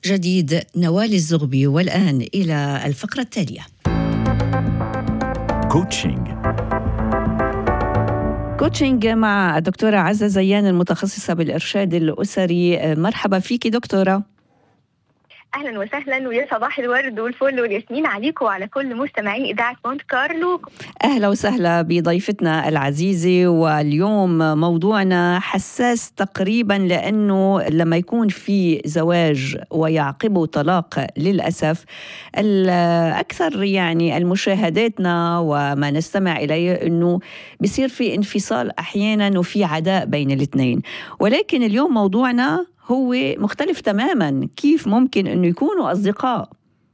جديد نوال الزغبي والآن إلى الفقرة التالية كوتشنج كوتشنج مع الدكتورة عزة زيان المتخصصة بالإرشاد الأسري مرحبا فيك دكتورة اهلا وسهلا ويا صباح الورد والفل والياسمين عليكم وعلى كل مستمعين اذاعه مونت كارلو اهلا وسهلا بضيفتنا العزيزه واليوم موضوعنا حساس تقريبا لانه لما يكون في زواج ويعقبه طلاق للاسف الاكثر يعني المشاهداتنا وما نستمع اليه انه بصير في انفصال احيانا وفي عداء بين الاثنين ولكن اليوم موضوعنا هو مختلف تماما كيف ممكن انه يكونوا اصدقاء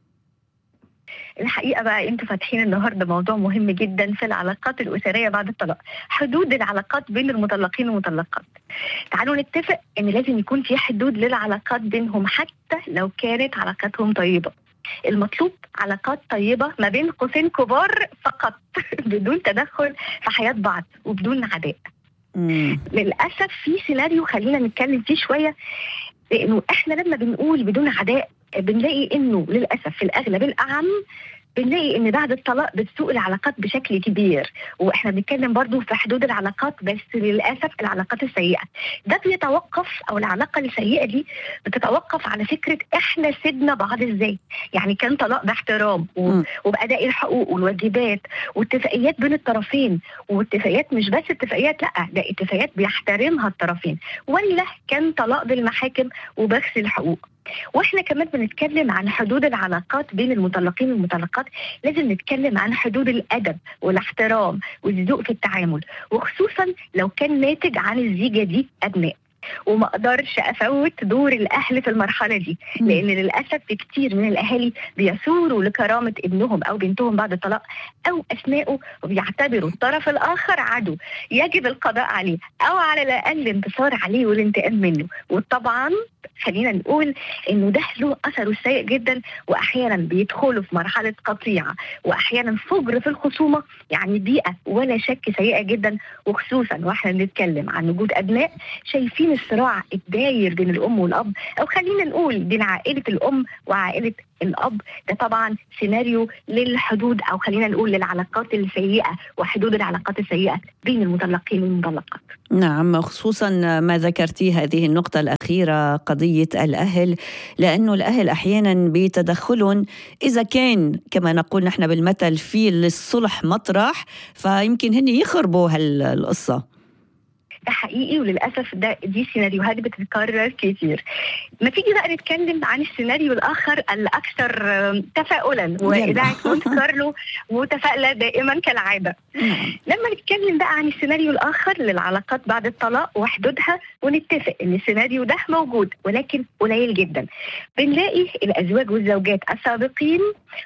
الحقيقه بقى انتوا فاتحين النهارده موضوع مهم جدا في العلاقات الاسريه بعد الطلاق حدود العلاقات بين المطلقين والمطلقات تعالوا نتفق ان لازم يكون في حدود للعلاقات بينهم حتى لو كانت علاقاتهم طيبه المطلوب علاقات طيبة ما بين قوسين كبار فقط بدون تدخل في حياة بعض وبدون عداء مم. للاسف في سيناريو خلينا نتكلم فيه شويه لانه احنا لما بنقول بدون عداء بنلاقي انه للاسف في الاغلب الاعم بنلاقي ان بعد الطلاق بتسوء العلاقات بشكل كبير واحنا بنتكلم برضو في حدود العلاقات بس للاسف العلاقات السيئه ده بيتوقف او العلاقه السيئه دي بتتوقف على فكره احنا سيبنا بعض ازاي يعني كان طلاق باحترام و- مم. وباداء الحقوق والواجبات واتفاقيات بين الطرفين واتفاقيات مش بس اتفاقيات لا ده اتفاقيات بيحترمها الطرفين ولا كان طلاق بالمحاكم وبخس الحقوق واحنا كمان بنتكلم عن حدود العلاقات بين المطلقين والمطلقات لازم نتكلم عن حدود الادب والاحترام والذوق في التعامل وخصوصا لو كان ناتج عن الزيجه دي ابناء وما اقدرش افوت دور الاهل في المرحله دي مم. لان للاسف في كتير من الاهالي بيثوروا لكرامه ابنهم او بنتهم بعد الطلاق او اثناءه وبيعتبروا الطرف الاخر عدو يجب القضاء عليه او على الاقل الانتصار عليه والانتقام منه وطبعا خلينا نقول انه ده له اثره السيء جدا واحيانا بيدخلوا في مرحله قطيعه واحيانا فجر في الخصومه يعني بيئه ولا شك سيئه جدا وخصوصا واحنا بنتكلم عن وجود ابناء شايفين الصراع الداير بين الام والاب او خلينا نقول بين عائله الام وعائله الاب ده طبعا سيناريو للحدود او خلينا نقول للعلاقات السيئه وحدود العلاقات السيئه بين المطلقين والمطلقات نعم خصوصا ما ذكرتي هذه النقطة الأخيرة قضية الأهل لأنه الأهل أحيانا بيتدخلون إذا كان كما نقول نحن بالمثل في للصلح مطرح فيمكن هن يخربوا هالقصة ده حقيقي وللاسف ده دي سيناريوهات بتتكرر كتير ما تيجي بقى نتكلم عن السيناريو الاخر الاكثر آم، تفاؤلا واذاعه مونت كارلو متفائله دائما كالعاده نعم. لما نتكلم بقى عن السيناريو الاخر للعلاقات بعد الطلاق وحدودها ونتفق ان السيناريو ده موجود ولكن قليل جدا بنلاقي الازواج والزوجات السابقين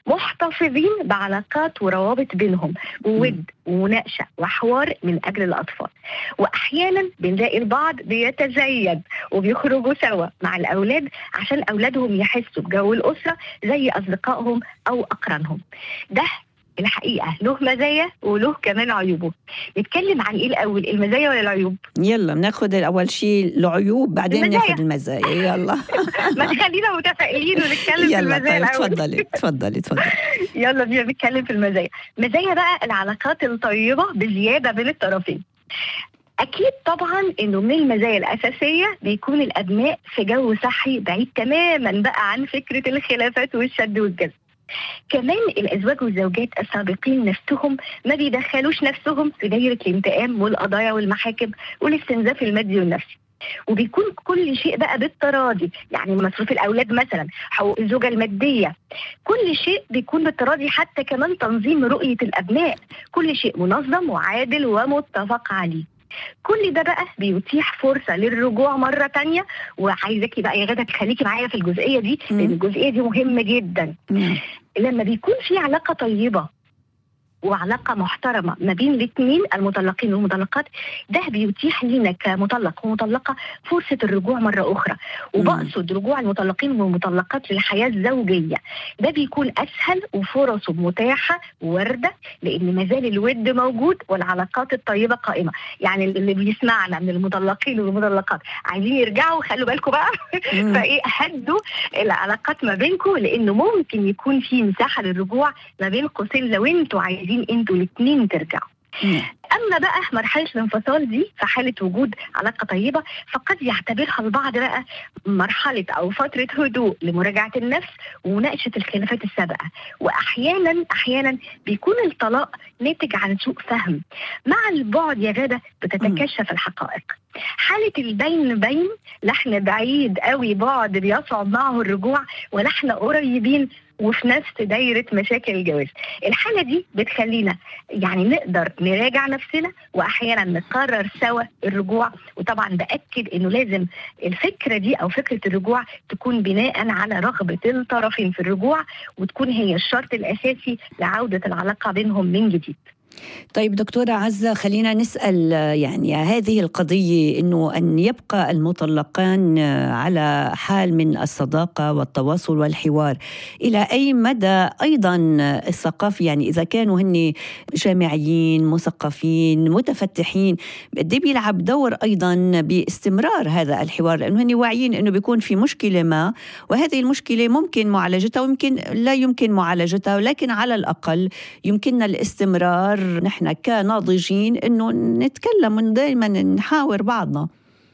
محتفظين بعلاقات وروابط بينهم وود ومناقشه وحوار من اجل الاطفال واحيانا بنلاقي البعض بيتزيد وبيخرجوا سوا مع الاولاد عشان اولادهم يحسوا بجو الاسره زي اصدقائهم او اقرانهم ده الحقيقه له مزايا وله كمان عيوبه نتكلم عن ايه الاول المزايا ولا العيوب يلا بناخذ أول شيء العيوب بعدين المزايا. ناخذ المزايا يلا ما تخلينا متفائلين ونتكلم في يلا المزايا طيب الاول تفضلي تفضلي تفضلي يلا بينا نتكلم في المزايا مزايا بقى العلاقات الطيبه بزياده بين الطرفين اكيد طبعا انه من المزايا الاساسيه بيكون الابناء في جو صحي بعيد تماما بقى عن فكره الخلافات والشد والجذب كمان الازواج والزوجات السابقين نفسهم ما بيدخلوش نفسهم في دايره الانتقام والقضايا والمحاكم والاستنزاف المادي والنفسي وبيكون كل شيء بقى بالتراضي يعني مصروف الاولاد مثلا حقوق الزوجه الماديه كل شيء بيكون بالتراضي حتى كمان تنظيم رؤيه الابناء كل شيء منظم وعادل ومتفق عليه كل ده بقى بيتيح فرصه للرجوع مره تانية وعايزاكي بقى يا غدا تخليكي معايا في الجزئيه دي مم. لان الجزئيه دي مهمه جدا نعم. لما بيكون في علاقه طيبه وعلاقه محترمه ما بين الاثنين المطلقين والمطلقات ده بيتيح لينا كمطلق ومطلقه فرصه الرجوع مره اخرى وبقصد رجوع المطلقين والمطلقات للحياه الزوجيه ده بيكون اسهل وفرصه متاحه وارده لان ما زال الود موجود والعلاقات الطيبه قائمه يعني اللي بيسمعنا من المطلقين والمطلقات عايزين يرجعوا خلوا بالكم بقى فايه هدوا العلاقات ما بينكم لانه ممكن يكون في مساحه للرجوع ما بين قوسين لو انتوا عايزين انتوا الاثنين ترجعوا اما بقى مرحله الانفصال دي في حاله وجود علاقه طيبه فقد يعتبرها البعض بقى مرحله او فتره هدوء لمراجعه النفس ومناقشه الخلافات السابقه واحيانا احيانا بيكون الطلاق ناتج عن سوء فهم مع البعد يا غاده بتتكشف الحقائق حالة البين بين لا احنا بعيد قوي بعد بيصعب معه الرجوع ولا احنا قريبين وفي نفس دايرة مشاكل الجواز الحالة دي بتخلينا يعني نقدر نراجع نفسنا وأحيانا نقرر سوا الرجوع وطبعا بأكد أنه لازم الفكرة دي أو فكرة الرجوع تكون بناء على رغبة الطرفين في الرجوع وتكون هي الشرط الأساسي لعودة العلاقة بينهم من جديد طيب دكتورة عزة خلينا نسأل يعني هذه القضية أنه أن يبقى المطلقان على حال من الصداقة والتواصل والحوار إلى أي مدى أيضا الثقافة يعني إذا كانوا هن جامعيين مثقفين متفتحين قد بيلعب دور أيضا باستمرار هذا الحوار لأنه هن واعيين أنه بيكون في مشكلة ما وهذه المشكلة ممكن معالجتها ويمكن لا يمكن معالجتها ولكن على الأقل يمكننا الاستمرار نحن كناضجين انه نتكلم دائما نحاور بعضنا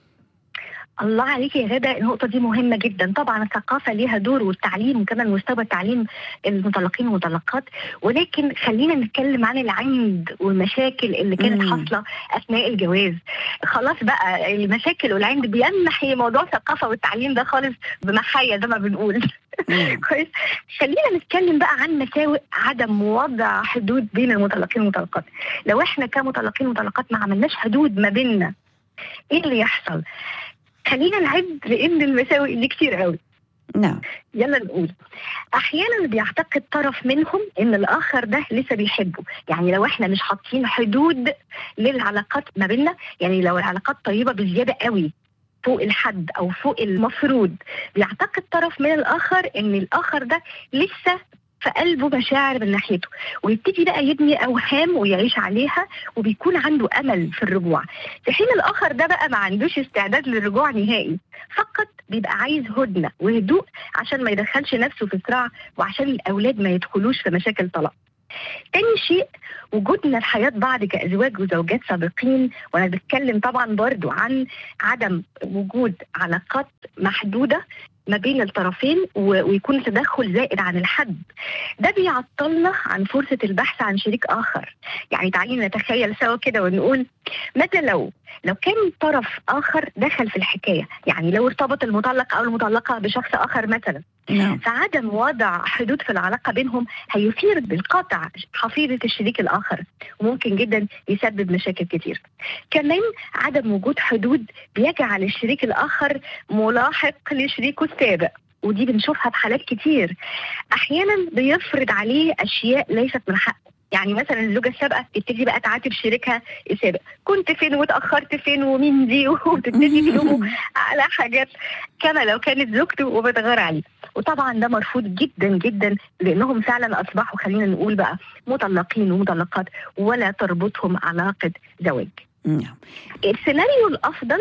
الله عليك يا غدا النقطة دي مهمة جدا طبعا الثقافة ليها دور والتعليم وكمان مستوى تعليم المطلقين والمطلقات ولكن خلينا نتكلم عن العند والمشاكل اللي كانت حاصلة أثناء الجواز خلاص بقى المشاكل والعند بيمحي موضوع الثقافة والتعليم ده خالص بمحايا زي ما بنقول كويس خلينا نتكلم بقى عن مساوئ عدم وضع حدود بين المطلقين والمطلقات لو احنا كمطلقين ومطلقات ما عملناش حدود ما بيننا ايه اللي يحصل خلينا نعد لان المساوئ دي كتير قوي نعم يلا نقول احيانا بيعتقد طرف منهم ان الاخر ده لسه بيحبه يعني لو احنا مش حاطين حدود للعلاقات ما بيننا يعني لو العلاقات طيبه بزياده قوي فوق الحد او فوق المفروض بيعتقد طرف من الاخر ان الاخر ده لسه في قلبه مشاعر من ناحيته ويبتدي بقى يبني اوهام ويعيش عليها وبيكون عنده امل في الرجوع في حين الاخر ده بقى ما عندوش استعداد للرجوع نهائي فقط بيبقى عايز هدنه وهدوء عشان ما يدخلش نفسه في صراع وعشان الاولاد ما يدخلوش في مشاكل طلاق تاني شيء وجودنا في حياة بعض كأزواج وزوجات سابقين وأنا بتكلم طبعا برضو عن عدم وجود علاقات محدودة ما بين الطرفين ويكون تدخل زائد عن الحد ده بيعطلنا عن فرصة البحث عن شريك آخر يعني تعالي نتخيل سوا كده ونقول متى لو لو كان طرف آخر دخل في الحكاية يعني لو ارتبط المطلق أو المطلقة بشخص آخر مثلا نعم. فعدم وضع حدود في العلاقة بينهم هيثير بالقطع حفيظة الشريك الآخر وممكن جدا يسبب مشاكل كتير كمان عدم وجود حدود بيجعل الشريك الآخر ملاحق لشريكه السابق ودي بنشوفها في حالات كتير احيانا بيفرض عليه اشياء ليست من حقه يعني مثلا الزوجه السابقه تبتدي بقى تعاتب شريكها السابق كنت فين واتاخرت فين ومين دي وتبتدي تلومه على حاجات كما لو كانت زوجته وبتغار عليه وطبعا ده مرفوض جدا جدا لانهم فعلا اصبحوا خلينا نقول بقى مطلقين ومطلقات ولا تربطهم علاقه زواج نعم السيناريو الافضل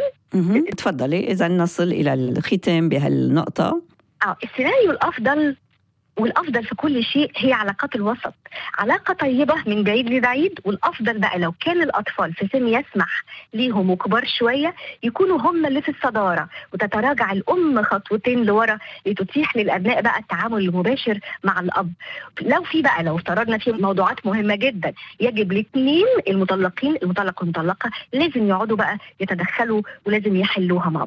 تفضلي اذا نصل الى الختام بهالنقطه اه السيناريو الافضل والافضل في كل شيء هي علاقات الوسط علاقه طيبه من بعيد لبعيد والافضل بقى لو كان الاطفال في سن يسمح ليهم وكبار شويه يكونوا هم اللي في الصداره وتتراجع الام خطوتين لورا لتتيح للابناء بقى التعامل المباشر مع الاب لو في بقى لو افترضنا في موضوعات مهمه جدا يجب الاثنين المطلقين المطلق والمطلقه لازم يقعدوا بقى يتدخلوا ولازم يحلوها مع بعض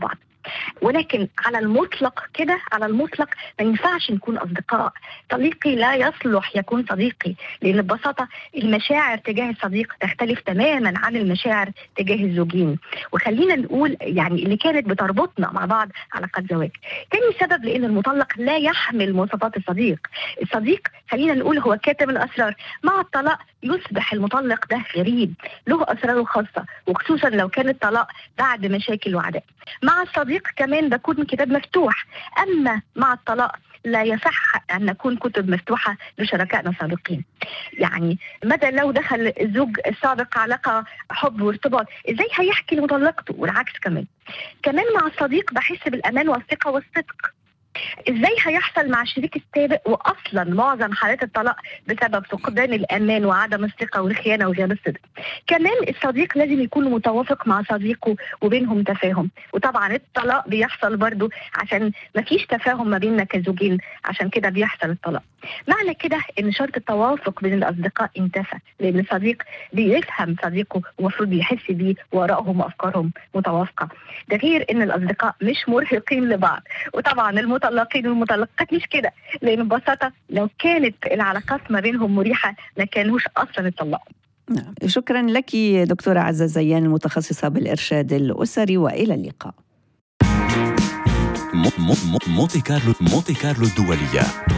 ولكن على المطلق كده على المطلق ما ينفعش نكون اصدقاء صديقي لا يصلح يكون صديقي لان ببساطه المشاعر تجاه الصديق تختلف تماما عن المشاعر تجاه الزوجين وخلينا نقول يعني اللي كانت بتربطنا مع بعض علاقات زواج تاني سبب لان المطلق لا يحمل مواصفات الصديق الصديق خلينا نقول هو كاتم الاسرار مع الطلاق يصبح المطلق ده غريب له اسراره خاصه وخصوصا لو كان الطلاق بعد مشاكل وعداء مع الصديق كمان بكون كتاب مفتوح اما مع الطلاق لا يصح ان نكون كتب مفتوحه لشركائنا السابقين. يعني مدى لو دخل الزوج السابق علاقه حب وارتباط، ازاي هيحكي لمطلقته والعكس كمان. كمان مع الصديق بحس بالامان والثقه والصدق. ازاي هيحصل مع الشريك السابق واصلا معظم حالات الطلاق بسبب فقدان الامان وعدم الثقه والخيانه وغياب الصدق. كمان الصديق لازم يكون متوافق مع صديقه وبينهم تفاهم وطبعا الطلاق بيحصل برضو عشان ما فيش تفاهم ما بيننا كزوجين عشان كده بيحصل الطلاق. معنى كده ان شرط التوافق بين الاصدقاء انتفى لان الصديق بيفهم صديقه ومفروض بيحس بيه وارائهم وافكارهم متوافقه. ده غير ان الاصدقاء مش مرهقين لبعض وطبعا المطلقين والمطلقات مش كده لان ببساطه لو كانت العلاقات ما بينهم مريحه ما كانوش اصلا اتطلقوا نعم شكرا لك دكتورة عزة زيان المتخصصة بالإرشاد الأسري وإلى اللقاء مونتي كارلو مونتي كارلو الدولية